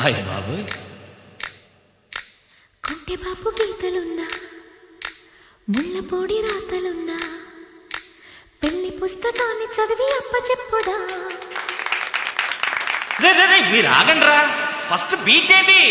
అయ్య బాబోయ్ కొంటె బాపు గీతలున్నా ముళ్ళపొడి రాతలున్నా పెళ్లి పుస్తకాన్ని చదివి అప్పచెప్పుదా రే రే రే మీరు ఆగండ్రా ఫస్ట్ బీట్ ఏంటి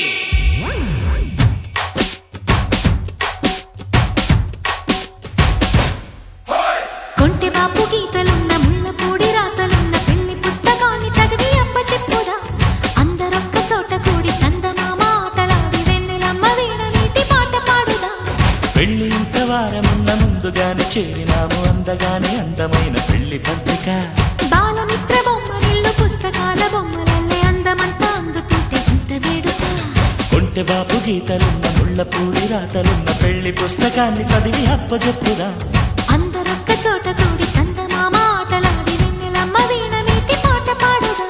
కొంటె బాపు గీతలున్న ముళ్ళపొడి రాతలున్న పెళ్లి పుస్తకాన్ని చదివి అప్పచెప్పుదా అందరొక్క చోట కూడి చందమామ ఆటలాడి వెన్నెలమ్మ వీణ నీటి పాట పాడుదా పెళ్లి ఇంత వారమున్న ముందుగానే చేరినాము అందగానే అందమైన పెళ్లి పత్రిక బాలమిత్ర బొమ్మరిల్లు పుస్తకాల బొమ్మలల్లే అందమంతా అందుతుంటే ఇంత వేడుక కొంటె బాపు గీతలున్న ముళ్ళపూడి రాతలున్న పెళ్లి పుస్తకాన్ని చదివి అప్పచెప్పుదా అందరొక్క చోట కూడి చందమామ ఆటలాడి వెన్నెలమ్మ వీణ మీటి పాట పాడుదా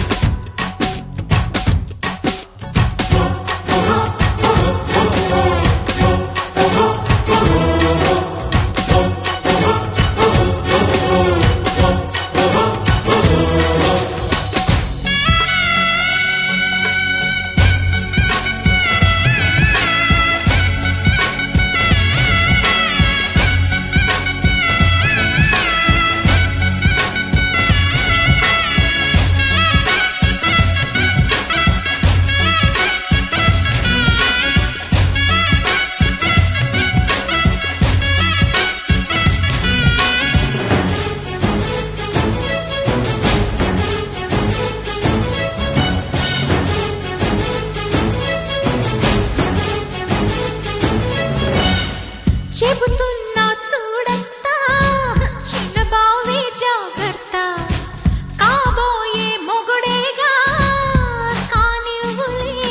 చెబుతున్నా చూడత్తా చిన్న బావి జాగ్రత్త కాబోయే మొగుడేగా కానివ్వులే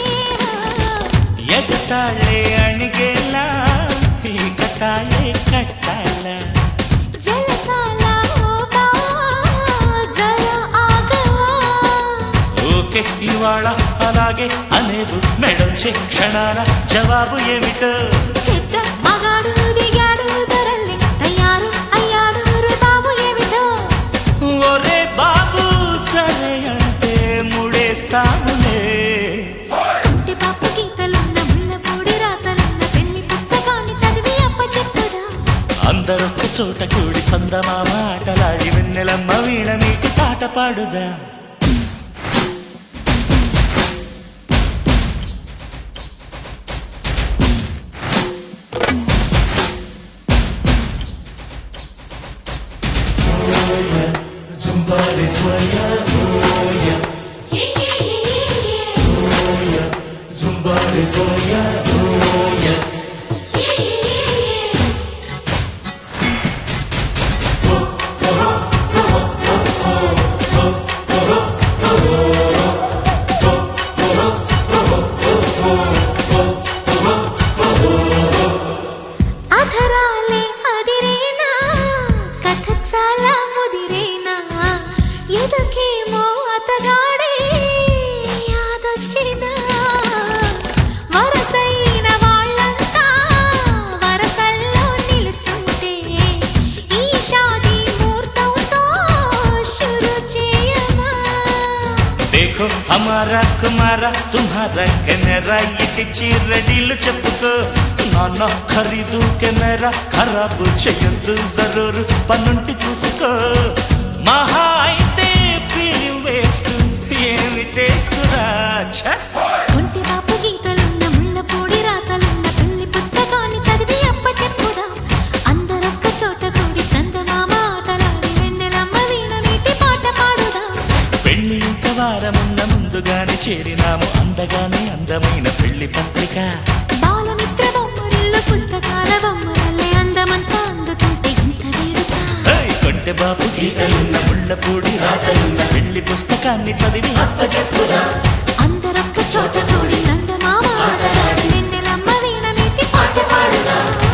ఎగతాళే అణిగేలా ఈ కటాళే కట్టాల జలసాల ఓ బావా, జర ఆగవా ఓకే ఇవాళ అలాగే అనేవు మెడొచ్చే క్షణాల జవాబు ఏమిటో పెద్ద మగాడు దిగాడు ధరల్లి తయారు అయ్యాడు రు బాబు ఏమిటో ఒరే బాబు సరే అంటే ముడేస్తాములే ఇంటి పాప గీతలున్న ముళ్ళపూడి రాతలున్న పెళ్లి పుస్తకాన్ని చదివి అప్పచెప్పుదా అందరొక్క చోట కూడి చందమామ ఆటలాడి వెన్నెలమ్మ వీణ మీటి పాట పాడుదా అధరాలే అదిరేనా కథ చాలా ముదిరేనా ఎదుకేమో అతగాడే యాదొచ్చినా వరసైన వాళ్ళంతా వరసల్లో నిలుచుంటే ఈ షాదీ ముహూర్తంతో షురు చేయమా देखो हमारा कुमारा तुम्हारा కెమెరా ఇటిచి రెడీలు చెప్పుకో నాన్న ఖరీదు కెమెరా ఖరాబు చెయ్యొద్దు జరూరు పన్నుంటి చూసుకో మహా అయితే ఫిలిం వేస్ట్ ఏమి టేస్ట్ రాచ ఒంటి బాపు గీతలున్న ముళ్ళపూడి రాతలున్న పెళ్లి పుస్తకాన్ని చదివి అప్పచెప్పుదా అందరొక్క చోట కూడి చందమామ ఆటలాడి వెన్నెలమ్మ వీణ మీటి పాట పాడుదా పెళ్లి ఇంక వారమున్న ముందుగానే చేరినాము అందగానే అందమైన పెళ్లి పత్రిక బాలమిత్ర బొమ్మరిల్లు పుస్తకాల బొమ్మరల్లే అందమంతా అందుతుంటే ఇంత వేడుక ఏయ్, కొంటె బాబు గీతలున్న ముళ్ళపూడి రాతలున్న పెళ్లి పుస్తకాన్ని చదివి అప్పచెప్పుదా అందరొక్క చోట కూడి చందమామ ఆటలాడి వెన్నెలమ్మ వీణ మీటి పాట పాడుదా